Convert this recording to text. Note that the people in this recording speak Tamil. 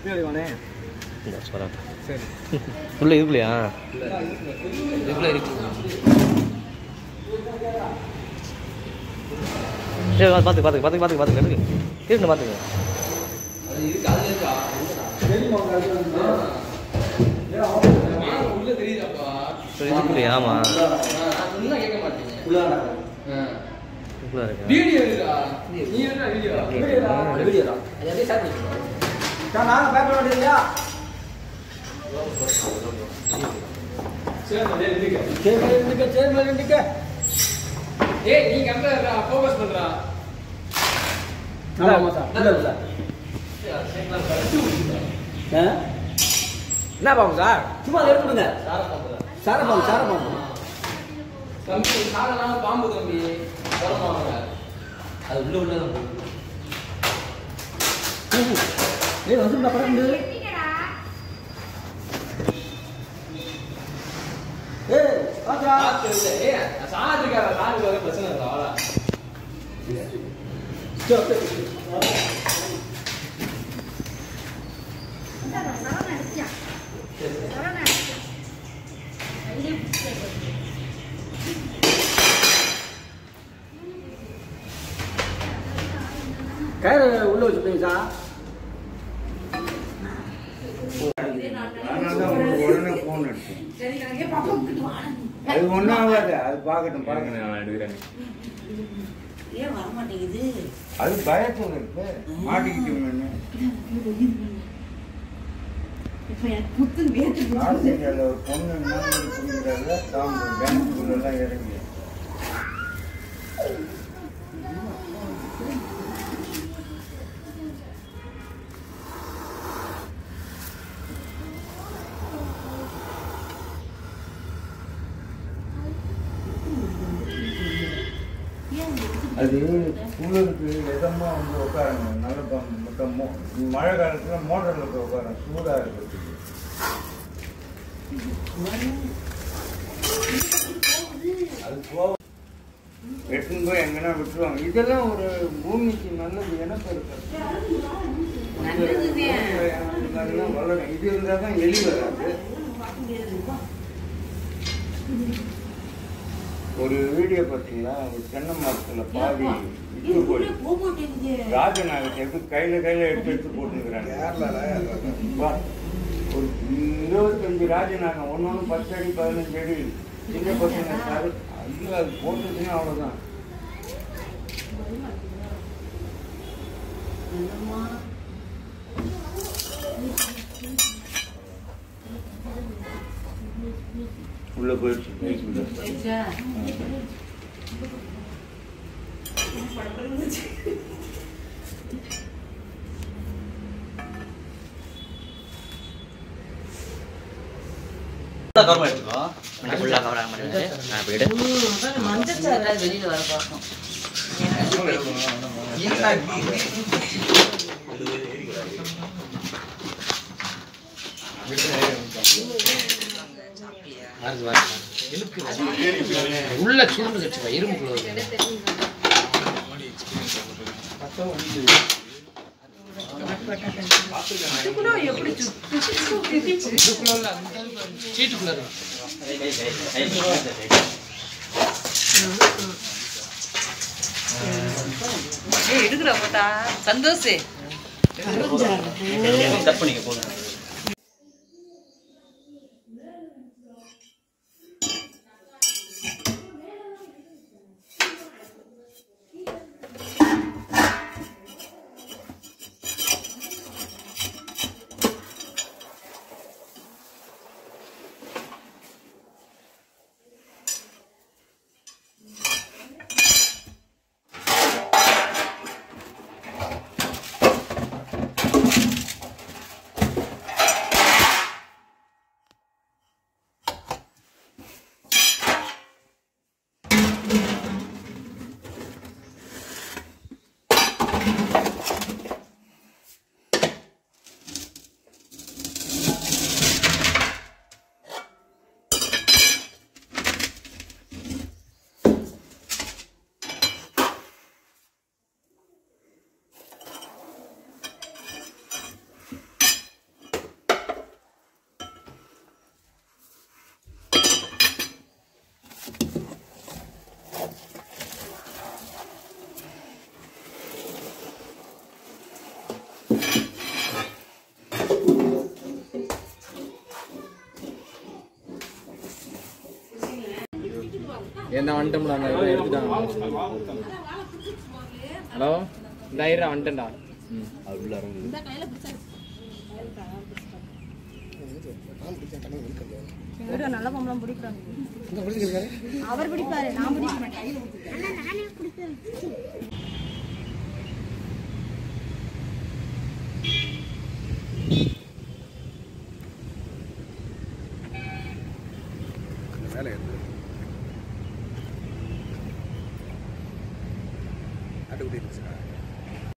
பின்னாடி வானே இந்த சொல்கிறேன் சரி உள்ள இதுக்குலையா இதுக்குள்ள இருக்கு சரி பார்த்து பார்த்து பார்த்து பார்த்து பார்த்து எடுக்கு இருக்கு பார்த்துங்க அது இருக்கு அது இருக்கா உள்ள தெரியுதாப்பா சரி இதுக்குலையா ஆமாம் நான் சொன்னா கேட்க மாட்டீங்க இதுக்குள்ள இருக்கு வீடியோ இருக்கா நீ என்ன வீடியோ வீடியோ அது அப்படியே சாப்பிட்டு ஏய் நீ கம்பேர் ஃபோக்கஸ் பண்றா என்ன பாம்பு சார் சும்மா அதை எடுத்துடுங்க சார பாம்பு சார பாம்பு தம்பி சாகலாம் பாம்பு தம்பி வரமாங்க அது உள்ள உள்ள தான் போகுது. ஏய் வந்து பறந்து ஏய் பாத்தா பார்த்து இல்ல. ஏய், நான் சாகத்துக்கார சாகுக்கு வர பிரச்சனை இல்லை அவ்வளோ கயிறு உள்ள வச்சுட்டீங்க சார் அதனால தான் உங்களுக்கு உடனே ஃபோன் எடுத்தேன் அது ஒன்றும் ஆகாது அது பார்க்கட்டும் பார்க்கணும் நான் எடுக்கிறேன் ஏன் வர மாட்டேங்குது அது பயத்தில் இருக்கு மாட்டிக்கிட்டோம்னு இப்ப எனக்கு புத்து வேட்டு ஆஸ்திரேலியாவில் ஒரு பொண்ணு என்ன புரிஞ்சுக்கிறாங்க தாம்பு பேங்க்குள்ளெல்லாம் இறங்கி அது குளிருக்கு இதமாக வந்து உட்காருங்க நல்ல ப- மொத்தம் மோ மழை காலத்தில் மோட்டரில் போய் உட்காருங்க சூடாக இருக்கிறதுக்கு அது போக எடுத்துன்னு போய் எங்கன்னா விட்டுருவாங்க இதெல்லாம் ஒரு பூமிக்கு நல்லது எனக்கு இருக்கு நல்லதுதான். வளரும் இது இருந்தால் தான் எலி வராது ஒரு வீடியோ பார்த்தீங்களா ஒரு தென்னை மரத்தில் பாதி விட்டு போய் போக மாட்டேங்குது ராஜநாகத்தை எப்படி கையில கையில எடுத்து எடுத்து போட்டுக்கிறாங்க வா. ஒரு இருபத்தஞ்சு ராஜநாகம் ஒன்று ஒன்று பத்து அடி பதினஞ்சு அடி சின்ன பசங்க சாரு ஐயோ அது போட்டுச்சுன்னா அவ்வளோதான் உள்ள போயிடுச்சு கைக்குள்ள. போயிடுச்சா? கவர்மெண்ட் எடுத்துக்கோ ஃபுல்லாக கவர் ஆக மாட்டேங்குது நான் போயிடு அதான் மஞ்சச்சாறு வெளியில வர பார்க்கும் உள்ள சுருண்டு வச்சுப்பா இரும்புக்குள்ள சீட்டுக்குள்ள இருக்கு ஏய் எடுக்கிறா போட்டா சந்தோஷ் தப்பு நீங்கள் போதும் என்ன வந்துட்டோம்டா அந்த இதை எடுத்துட்டாங்க ஹலோ இந்த ஐரா வந்துட்டேன்டா ம் அது உள்ள இறங்குது நல்ல பொம்பளம் பிடிக்கிறாங்க அவர் பிடிப்பாரு நான் பிடிக்க மாட்டேன்